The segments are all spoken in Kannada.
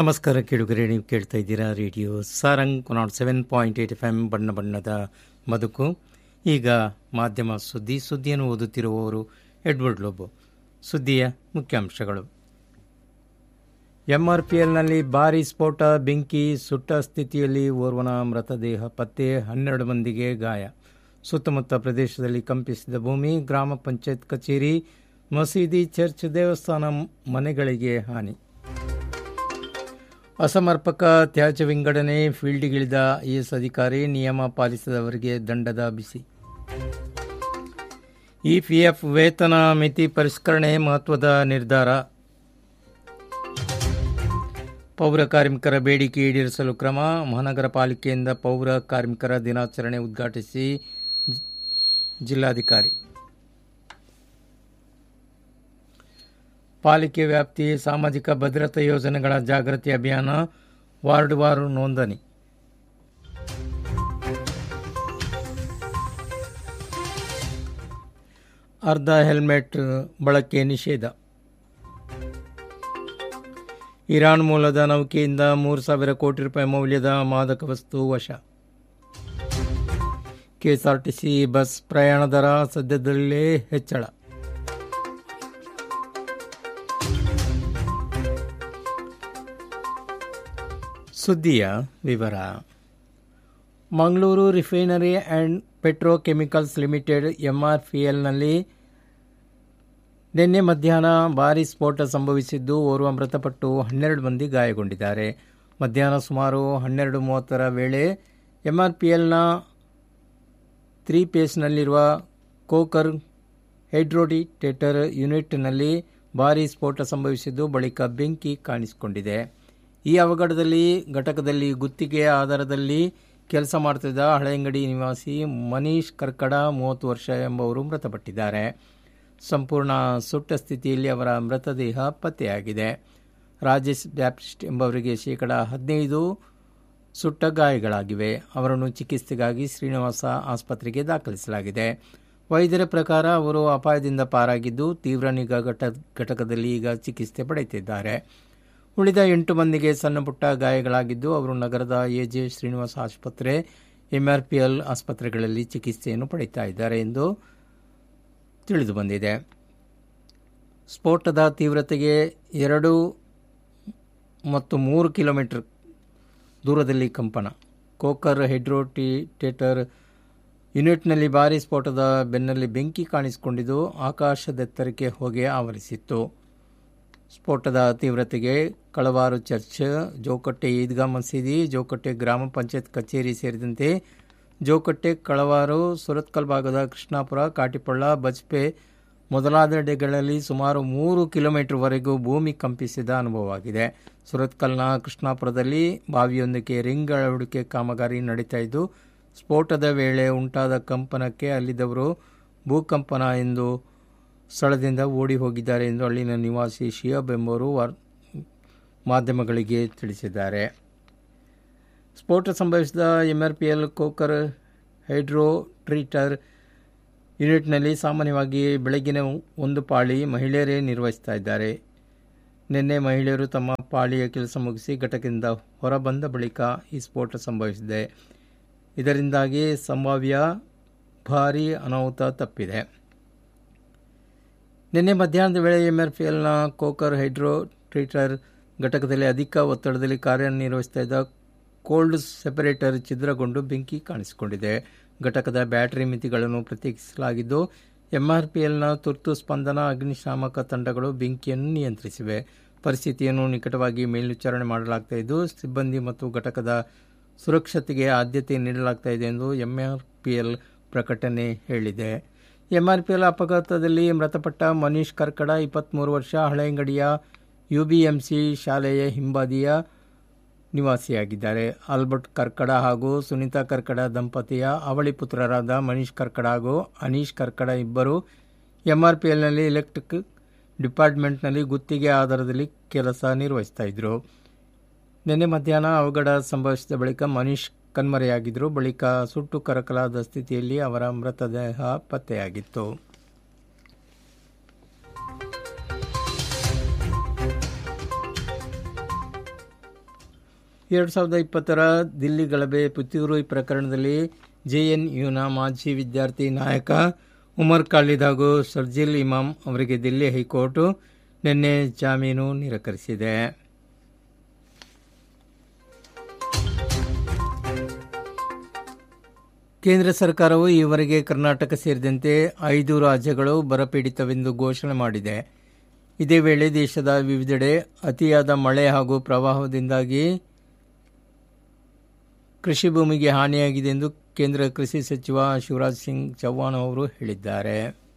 ನಮಸ್ಕಾರ ಕೇಳುಗರೆ ನೀವು ಕೇಳ್ತಾ ಇದ್ದೀರಾ radio Sarang nought seven point eight F M ಬಣ್ಣ ಬಣ್ಣದ ಬದುಕು ಈಗ ಮಾಧ್ಯಮ ಸುದ್ದಿ ಸುದ್ದಿಯನ್ನು ಓದುತ್ತಿರುವವರು ಎಡ್ವರ್ಡ್ ಲೋಬೋ ಸುದ್ದಿಯ ಮುಖ್ಯಾಂಶಗಳು ಎಂಆರ್ಪಿಎಲ್ನಲ್ಲಿ ಭಾರೀ ಸ್ಫೋಟ ಬೆಂಕಿ ಸುಟ್ಟ ಸ್ಥಿತಿಯಲ್ಲಿ ಓರ್ವನ ಮೃತದೇಹ ಪತ್ತೆ ಹನ್ನೆರಡು ಮಂದಿಗೆ ಗಾಯ ಸುತ್ತಮುತ್ತ ಪ್ರದೇಶದಲ್ಲಿ ಕಂಪಿಸಿದ ಭೂಮಿ ಗ್ರಾಮ ಪಂಚಾಯತ್ ಕಚೇರಿ ಮಸೀದಿ ಚರ್ಚ್ ದೇವಸ್ಥಾನ ಮನೆಗಳಿಗೆ ಹಾನಿ ಅಸಮರ್ಪಕ ತ್ಯಾಜ್ಯ ವಿಂಗಡಣೆ ಫೀಲ್ಡ್ಗಿಳಿದ ಐಎಎಸ್ ಅಧಿಕಾರಿ ನಿಯಮ ಪಾಲಿಸದವರಿಗೆ ದಂಡದ ಬಿಸಿ ಇಪಿಎಫ್ ವೇತನ ಮಿತಿ ಪರಿಷ್ಕರಣೆ ಮಹತ್ವದ ನಿರ್ಧಾರ ಪೌರ ಕಾರ್ಮಿಕರ ಬೇಡಿಕೆ ಈಡೇರಿಸಲು ಕ್ರಮ ಮಹಾನಗರ ಪಾಲಿಕೆಯಿಂದ ಪೌರ ಕಾರ್ಮಿಕರ ದಿನಾಚರಣೆ ಉದ್ಘಾಟಿಸಿ ಜಿಲ್ಲಾಧಿಕಾರಿ ಪಾಲಿಕೆ ವ್ಯಾಪ್ತಿ ಸಾಮಾಜಿಕ ಭದ್ರತಾ ಯೋಜನೆಗಳ ಜಾಗೃತಿ ಅಭಿಯಾನ ವಾರ್ಡ್ವಾರು ನೋಂದಣಿ ಅರ್ಧ ಹೆಲ್ಮೆಟ್ ಬಳಕೆ ನಿಷೇಧ ಇರಾನ್ ಮೂಲದ ನೌಕೆಯಿಂದ ಮೂರು ಸಾವಿರ ಕೋಟಿ ರೂಪಾಯಿ ಮೌಲ್ಯದ ಮಾದಕ ವಸ್ತು ವಶ ಕೆಎಸ್ಆರ್ಟಿಸಿ ಬಸ್ ಪ್ರಯಾಣ ದರ ಸದ್ಯದಲ್ಲೇ ಹೆಚ್ಚಳ ಸುದ್ದಿಯ ವಿವರ Mangaluru refinery and petrochemicals limited ಎಂಆರ್ಪಿಎಲ್ನಲ್ಲಿ ನಿನ್ನೆ ಮಧ್ಯಾಹ್ನ ಭಾರೀ ಸ್ಫೋಟ ಸಂಭವಿಸಿದ್ದು ಓರ್ವ ಮೃತಪಟ್ಟು ಹನ್ನೆರಡು ಮಂದಿ ಗಾಯಗೊಂಡಿದ್ದಾರೆ ಮಧ್ಯಾಹ್ನ ಸುಮಾರು ಹನ್ನೆರಡು ಮೂವತ್ತರ ವೇಳೆ ಎಂಆರ್ಪಿಎಲ್ನ ತ್ರೀ ಪೇಸ್ನಲ್ಲಿರುವ ಕೋಕರ್ ಹೈಡ್ರೋಡಿಟೇಟರ್ ಯೂನಿಟ್ನಲ್ಲಿ ಭಾರೀ ಸ್ಫೋಟ ಸಂಭವಿಸಿದ್ದು ಬಳಿಕ ಬೆಂಕಿ ಕಾಣಿಸಿಕೊಂಡಿದೆ ಈ ಅವಘಡದಲ್ಲಿ ಘಟಕದಲ್ಲಿ ಗುತ್ತಿಗೆ ಆಧಾರದಲ್ಲಿ ಕೆಲಸ ಮಾಡುತ್ತಿದ್ದ ಹಳೆಯಂಗಡಿ ನಿವಾಸಿ ಮನೀಶ್ ಕರ್ಕಡ ಮೂವತ್ತು ವರ್ಷ ಎಂಬುವರು ಮೃತಪಟ್ಟಿದ್ದಾರೆ ಸಂಪೂರ್ಣ ಸುಟ್ಟ ಸ್ಥಿತಿಯಲ್ಲಿ ಅವರ ಮೃತದೇಹ ಪತ್ತೆಯಾಗಿದೆ ರಾಜೇಶ್ ಬ್ಯಾಪ್ಟಿಸ್ಟ್ ಎಂಬವರಿಗೆ ಶೇಕಡ ಹದಿನೈದು ಸುಟ್ಟ ಗಾಯಗಳಾಗಿವೆ ಅವರನ್ನು ಚಿಕಿತ್ಸೆಗಾಗಿ ಶ್ರೀನಿವಾಸ ಆಸ್ಪತ್ರೆಗೆ ದಾಖಲಿಸಲಾಗಿದೆ ವೈದ್ಯರ ಪ್ರಕಾರ ಅವರು ಅಪಾಯದಿಂದ ಪಾರಾಗಿದ್ದು ತೀವ್ರ ನಿಗಾ ಘಟ ಘಟಕದಲ್ಲಿ ಈಗ ಚಿಕಿತ್ಸೆ ಪಡೆಯುತ್ತಿದ್ದಾರೆ ಉಳಿದ ಎಂಟು ಮಂದಿಗೆ ಸಣ್ಣಪುಟ್ಟ ಗಾಯಗಳಾಗಿದ್ದು ಅವರು ನಗರದ ಎಜೆ ಶ್ರೀನಿವಾಸ ಆಸ್ಪತ್ರೆ ಎಂಆರ್ಪಿಎಲ್ ಆಸ್ಪತ್ರೆಗಳಲ್ಲಿ ಚಿಕಿತ್ಸೆಯನ್ನು ಪಡೆಯುತ್ತಾ ಇದ್ದಾರೆ ಎಂದು ತಿಳಿದು ಬಂದಿದೆ ಸ್ಫೋಟದ ತೀವ್ರತೆಗೆ ಎರಡು ಮತ್ತು ಮೂರು ಕಿಲೋಮೀಟರ್ ದೂರದಲ್ಲಿ ಕಂಪನ ಕೋಕರ್ ಹೈಡ್ರೋಟಿಟೇಟರ್ ಯೂನಿಟ್ನಲ್ಲಿ ಭಾರೀ ಸ್ಫೋಟದ ಬೆನ್ನಲ್ಲಿ ಬೆಂಕಿ ಕಾಣಿಸಿಕೊಂಡಿದ್ದು ಆಕಾಶದೆತ್ತರಕ್ಕೆ ಹೊಗೆ ಆವರಿಸಿತ್ತು ಸ್ಫೋಟದ ತೀವ್ರತೆಗೆ ಕಳವಾರು ಚರ್ಚ್ ಜೋಕಟ್ಟೆ ಈದ್ಗಾ ಮಸೀದಿ ಜೋಕಟ್ಟೆ ಗ್ರಾಮ ಪಂಚಾಯತ್ ಕಚೇರಿ ಸೇರಿದಂತೆ ಜೋಕಟ್ಟೆ ಕಳವಾರು ಸುರತ್ಕಲ್ ಭಾಗದ ಕೃಷ್ಣಾಪುರ ಕಾಟಿಪಳ್ಳ ಬಜ್ಪೆ ಮೊದಲಾದೆಡೆಗಳಲ್ಲಿ ಸುಮಾರು ಮೂರು ಕಿಲೋಮೀಟರ್ವರೆಗೂ ಭೂಮಿ ಕಂಪಿಸಿದ ಅನುಭವವಾಗಿದೆ ಸುರತ್ಕಲ್ನ ಕೃಷ್ಣಾಪುರದಲ್ಲಿ ಬಾವಿಯೊಂದಕ್ಕೆ ರಿಂಗ್ ಅಳವಡಿಕೆ ಕಾಮಗಾರಿ ನಡೀತಾ ಇದ್ದು ಸ್ಫೋಟದ ವೇಳೆ ಉಂಟಾದ ಕಂಪನಕ್ಕೆ ಅಲ್ಲಿದ್ದವರು ಭೂಕಂಪನ ಎಂದು ಸ್ಥಳದಿಂದ ಓಡಿ ಹೋಗಿದ್ದಾರೆ ಎಂದು ಅಲ್ಲಿನ ನಿವಾಸಿ ಶಿಯಾಬ್ ಎಂಬುವರು ಮಾಧ್ಯಮಗಳಿಗೆ ತಿಳಿಸಿದ್ದಾರೆ ಸ್ಫೋಟ ಸಂಭವಿಸಿದ ಎಂಆರ್ಪಿಎಲ್ ಕೋಕರ್ ಹೈಡ್ರೋ ಟ್ರೀಟರ್ ಯೂನಿಟ್ನಲ್ಲಿ ಸಾಮಾನ್ಯವಾಗಿ ಬೆಳಗಿನ ಒಂದು ಪಾಳಿ ಮಹಿಳೆಯರೇ ನಿರ್ವಹಿಸ್ತಾ ಇದ್ದಾರೆ ನಿನ್ನೆ ಮಹಿಳೆಯರು ತಮ್ಮ ಪಾಳಿಯ ಕೆಲಸ ಮುಗಿಸಿ ಘಟಕದಿಂದ ಹೊರಬಂದ ಬಳಿಕ ಈ ಸ್ಫೋಟ ಸಂಭವಿಸಿದೆ ಇದರಿಂದಾಗಿ ಸಂಭಾವ್ಯ ಭಾರೀ ಅನಾಹುತ ತಪ್ಪಿದೆ ನಿನ್ನೆ ಮಧ್ಯಾಹ್ನದ ವೇಳೆ ಎಂಆರ್ಪಿಎಲ್ನ ಕೋಕರ್ ಹೈಡ್ರೋ ಟ್ರೀಟರ್ ಘಟಕದಲ್ಲಿ ಅಧಿಕ ಒತ್ತಡದಲ್ಲಿ ಕಾರ್ಯನಿರ್ವಹಿಸ್ತಾ ಇದ್ದ ಕೋಲ್ಡ್ ಸೆಪರೇಟರ್ ಛಿದ್ರಗೊಂಡು ಬೆಂಕಿ ಕಾಣಿಸಿಕೊಂಡಿದೆ ಘಟಕದ ಬ್ಯಾಟರಿ ಮಿತಿಗಳನ್ನು ಪ್ರತ್ಯೇಕಿಸಲಾಗಿದ್ದು ಎಂಆರ್ಪಿಎಲ್ನ ತುರ್ತು ಸ್ಪಂದನ ಅಗ್ನಿಶಾಮಕ ತಂಡಗಳು ಬೆಂಕಿಯನ್ನು ನಿಯಂತ್ರಿಸಿವೆ ಪರಿಸ್ಥಿತಿಯನ್ನು ನಿಕಟವಾಗಿ ಮೇಲ್ವಿಚಾರಣೆ ಮಾಡಲಾಗ್ತಾ ಇದ್ದು ಸಿಬ್ಬಂದಿ ಮತ್ತು ಘಟಕದ ಸುರಕ್ಷತೆಗೆ ಆದ್ಯತೆ ನೀಡಲಾಗ್ತಾ ಇದೆ ಎಂದು ಎಂಆರ್ಪಿಎಲ್ ಪ್ರಕಟಣೆ ಹೇಳಿದೆ ಎಂಆರ್ಪಿಎಲ್ ಅಪಘಾತದಲ್ಲಿ ಮೃತಪಟ್ಟ ಮನೀಶ್ ಕರ್ಕಡ ಇಪ್ಪತ್ತ್ಮೂರು ವರ್ಷ ಹಳೆಯಂಗಡಿಯ ಯುಬಿಎಂಸಿ ಶಾಲೆಯ ಹಿಂಬದಿಯ ನಿವಾಸಿಯಾಗಿದ್ದಾರೆ ಆಲ್ಬರ್ಟ್ ಕರ್ಕಡ ಹಾಗೂ ಸುನೀತಾ ಕರ್ಕಡ ದಂಪತಿಯ ಅವಳಿ ಪುತ್ರರಾದ ಮನೀಶ್ ಕರ್ಕಡ ಹಾಗೂ ಅನೀಶ್ ಕರ್ಕಡ ಇಬ್ಬರು ಎಂಆರ್ಪಿಎಲ್ನಲ್ಲಿ ಎಲೆಕ್ಟ್ರಿಕ್ ಡಿಪಾರ್ಟ್ಮೆಂಟ್ನಲ್ಲಿ ಗುತ್ತಿಗೆ ಆಧಾರದಲ್ಲಿ ಕೆಲಸ ನಿರ್ವಹಿಸ್ತಾ ಇದ್ದರು ನಿನ್ನೆ ಮಧ್ಯಾಹ್ನ ಅವಘಡ ಸಂಭವಿಸಿದ ಬಳಿಕ ಮನೀಶ್ ಕಣ್ಮರೆಯಾಗಿದ್ದರು ಬಳಿಕ ಸುಟ್ಟು ಕರಕಲಾದ ಸ್ಥಿತಿಯಲ್ಲಿ ಅವರ ಮೃತದೇಹ ಪತ್ತೆಯಾಗಿತ್ತು ಎರಡು ಸಾವಿರದ ಇಪ್ಪತ್ತರ ದಿಲ್ಲಿ ಗಲಭೆ ಪುತ್ತೂರು ಪ್ರಕರಣದಲ್ಲಿ ಜೆಎನ್ಯುನ ಮಾಜಿ ವಿದ್ಯಾರ್ಥಿ ನಾಯಕ ಉಮರ್ ಖಾಲಿದ್ ಹಾಗೂ ಸರ್ಜಿಲ್ ಇಮಾಮ್ ಅವರಿಗೆ ದಿಲ್ಲಿ ಹೈಕೋರ್ಟ್ ನಿನ್ನೆ ಜಾಮೀನು ನಿರಾಕರಿಸಿದೆ ಕೇಂದ್ರ ಸರ್ಕಾರವು ಈವರೆಗೆ ಕರ್ನಾಟಕ ಸೇರಿದಂತೆ ಐದು ರಾಜ್ಯಗಳು ಬರಪೀಡಿತವೆಂದು ಘೋಷಣೆ ಮಾಡಿದೆ ಇದೇ ವೇಳೆ ದೇಶದ ವಿವಿಧೆಡೆ ಅತಿಯಾದ ಮಳೆ ಹಾಗೂ ಪ್ರವಾಹದಿಂದಾಗಿ ಕೃಷಿ ಭೂಮಿಗೆ ಹಾನಿಯಾಗಿದೆ ಎಂದು ಕೇಂದ್ರ ಕೃಷಿ ಸಚಿವ ಶಿವರಾಜ್ ಸಿಂಗ್ ಚೌಹಾಣ್ ಅವರು ಹೇಳಿದ್ದಾರೆ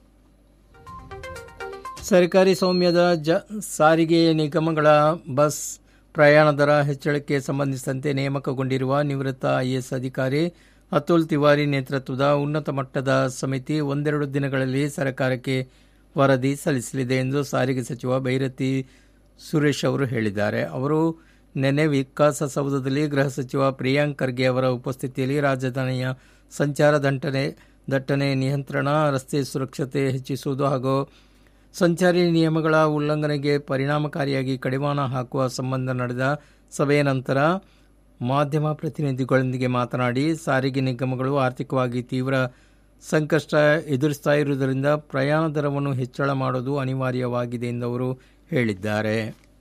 ಸರ್ಕಾರಿ ಸೌಮ್ಯದ ಜ ಸಾರಿಗೆ ನಿಗಮಗಳ ಬಸ್ ಪ್ರಯಾಣ ದರ ಹೆಚ್ಚಳಕ್ಕೆ ಸಂಬಂಧಿಸಿದಂತೆ ನೇಮಕಗೊಂಡಿರುವ ನಿವೃತ್ತ ಐಎಎಸ್ ಅಧಿಕಾರಿ ಅತುಲ್ ತಿವಾರಿ ನೇತೃತ್ವದ ಉನ್ನತ ಮಟ್ಟದ ಸಮಿತಿ ಒಂದೆರಡು ದಿನಗಳಲ್ಲಿ ಸರ್ಕಾರಕ್ಕೆ ವರದಿ ಸಲ್ಲಿಸಲಿದೆ ಎಂದು ಸಾರಿಗೆ ಸಚಿವ ಭೈರತಿ ಸುರೇಶ್ ಅವರು ಹೇಳಿದ್ದಾರೆ ಅವರು ನಿನ್ನೆ ವಿಕಾಸಸೌಧದಲ್ಲಿ ಗೃಹ ಸಚಿವ ಪ್ರಿಯಾಂಕ್ ಖರ್ಗೆ ಅವರ ಉಪಸ್ಥಿತಿಯಲ್ಲಿ ರಾಜಧಾನಿಯ ಸಂಚಾರ ದಂಟನೆ ದಟ್ಟಣೆ ನಿಯಂತ್ರಣ ರಸ್ತೆ ಸುರಕ್ಷತೆ ಹೆಚ್ಚಿಸುವುದು ಹಾಗೂ ಸಂಚಾರಿ ನಿಯಮಗಳ ಉಲ್ಲಂಘನೆಗೆ ಪರಿಣಾಮಕಾರಿಯಾಗಿ ಕಡಿವಾಣ ಹಾಕುವ ಸಂಬಂಧ ನಡೆದ ಸಭೆಯ ನಂತರ ಮಾಧ್ಯಮ ಪ್ರತಿನಿಧಿಗಳೊಂದಿಗೆ ಮಾತನಾಡಿ ಸಾರಿಗೆ ನಿಗಮಗಳು ಆರ್ಥಿಕವಾಗಿ ತೀವ್ರ ಸಂಕಷ್ಟ ಎದುರಿಸ್ತಾ ಇರುವುದರಿಂದ ಪ್ರಯಾಣ ದರವನ್ನು ಹೆಚ್ಚಳ ಮಾಡುವುದು ಅನಿವಾರ್ಯವಾಗಿದೆ ಎಂದು ಅವರು ಹೇಳಿದ್ದಾರೆ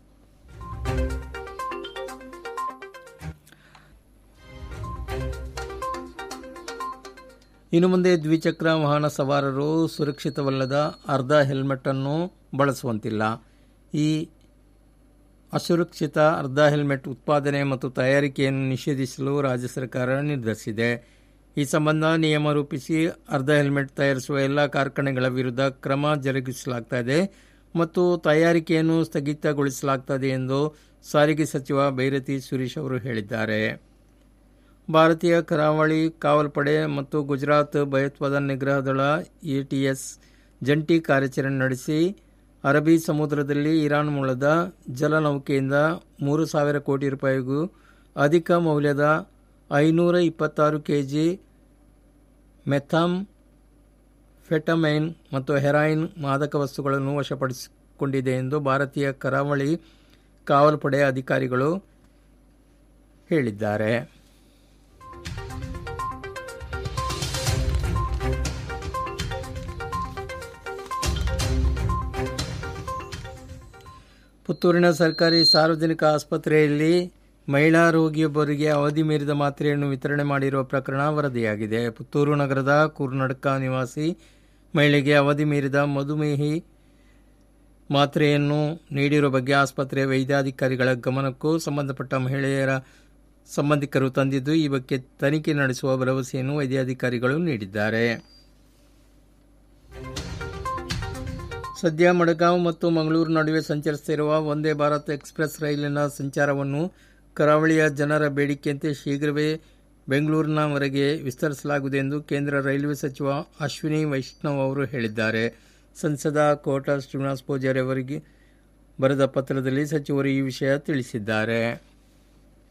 ಇನ್ನು ಮುಂದೆ ದ್ವಿಚಕ್ರ ವಾಹನ ಸವಾರರು ಸುರಕ್ಷಿತವಲ್ಲದ ಅರ್ಧ ಹೆಲ್ಮೆಟ್ ಅನ್ನು ಬಳಸುವಂತಿಲ್ಲ ಈ ಅಸುರಕ್ಷಿತ ಅರ್ಧ ಹೆಲ್ಮೆಟ್ ಉತ್ಪಾದನೆ ಮತ್ತು ತಯಾರಿಕೆಯನ್ನು ನಿಷೇಧಿಸಲು ರಾಜ್ಯ ಸರ್ಕಾರ ನಿರ್ಧರಿಸಿದೆ ಈ ಸಂಬಂಧ ನಿಯಮ ರೂಪಿಸಿ ಅರ್ಧ ಹೆಲ್ಮೆಟ್ ತಯಾರಿಸುವ ಎಲ್ಲ ಕಾರ್ಖಾನೆಗಳ ವಿರುದ್ಧ ಕ್ರಮ ಜರುಗಿಸಲಾಗುತ್ತದೆ ಮತ್ತು ತಯಾರಿಕೆಯನ್ನು ಸ್ಥಗಿತಗೊಳಿಸಲಾಗುತ್ತದೆ ಎಂದು ಸಾರಿಗೆ ಸಚಿವ ಭೈರತಿ ಸುರೇಶ್ ಅವರು ಹೇಳಿದ್ದಾರೆ ಭಾರತೀಯ ಕರಾವಳಿ ಕಾವಲ್ಪಡೆ ಮತ್ತು ಗುಜರಾತ್ ಭಯೋತ್ಪಾದನಾ ನಿಗ್ರಹ ದಳ ಎಟಿಎಸ್ ಜಂಟಿ ಕಾರ್ಯಾಚರಣೆ ನಡೆಸಿ ಅರಬ್ಬಿ ಸಮುದ್ರದಲ್ಲಿ ಇರಾನ್ ಮೂಲದ ಜಲನೌಕೆಯಿಂದ ಮೂರು ಸಾವಿರ ಕೋಟಿ ರೂಪಾಯಿಗೂ ಅಧಿಕ ಮೌಲ್ಯದ ಐನೂರ ಇಪ್ಪತ್ತಾರು ಕೆಜಿ ಮೆಥಾಮ್ ಫೆಟಮೈನ್ ಮತ್ತು ಹೆರಾಯಿನ್ ಮಾದಕ ವಸ್ತುಗಳನ್ನು ವಶಪಡಿಸಿಕೊಂಡಿದೆ ಎಂದು ಭಾರತೀಯ ಕರಾವಳಿ ಕಾವಲ್ಪಡೆ ಅಧಿಕಾರಿಗಳು ಹೇಳಿದ್ದಾರೆ ಪುತ್ತೂರಿನ ಸರ್ಕಾರಿ ಸಾರ್ವಜನಿಕ ಆಸ್ಪತ್ರೆಯಲ್ಲಿ ಮಹಿಳಾ ರೋಗಿಯೊಬ್ಬರಿಗೆ ಅವಧಿ ಮೀರಿದ ಮಾತ್ರೆಯನ್ನು ವಿತರಣೆ ಮಾಡಿರುವ ಪ್ರಕರಣ ವರದಿಯಾಗಿದೆ ಪುತ್ತೂರು ನಗರದ ಕುರ್ನಡ್ಕ ನಿವಾಸಿ ಮಹಿಳೆಗೆ ಅವಧಿ ಮೀರಿದ ಮಧುಮೇಹಿ ಮಾತ್ರೆಯನ್ನು ನೀಡಿರುವ ಬಗ್ಗೆ ಆಸ್ಪತ್ರೆಯ ವೈದ್ಯಾಧಿಕಾರಿಗಳ ಗಮನಕ್ಕೂ ಸಂಬಂಧಪಟ್ಟ ಮಹಿಳೆಯರ ಸಂಬಂಧಿಕರು ತಂದಿದ್ದು ಈ ಬಗ್ಗೆ ತನಿಖೆ ನಡೆಸುವ ಭರವಸೆಯನ್ನು ವೈದ್ಯಾಧಿಕಾರಿಗಳು ನೀಡಿದ್ದಾರೆ ಸದ್ಯ ಮಡಗಾಂವ್ ಮತ್ತು ಮಂಗಳೂರು ನಡುವೆ ಸಂಚರಿಸುತ್ತಿರುವ ವಂದೇ ಭಾರತ್ ಎಕ್ಸ್ಪ್ರೆಸ್ ರೈಲಿನ ಸಂಚಾರವನ್ನು ಕರಾವಳಿಯ ಜನರ ಬೇಡಿಕೆಯಂತೆ ಶೀಘ್ರವೇ ಬೆಂಗಳೂರಿನವರೆಗೆ ವಿಸ್ತರಿಸಲಾಗುವುದು ಎಂದು ಕೇಂದ್ರ ರೈಲ್ವೆ ಸಚಿವ ಅಶ್ವಿನಿ ವೈಷ್ಣವ್ ಅವರು ಹೇಳಿದ್ದಾರೆ ಸಂಸದ ಕೋಟ ಶ್ರೀನಿವಾಸ ಪೂಜಾರಿ ಅವರಿಗೆ ಬರೆದ ಪತ್ರದಲ್ಲಿ ಸಚಿವರು ಈ ವಿಷಯ ತಿಳಿಸಿದ್ದಾರೆ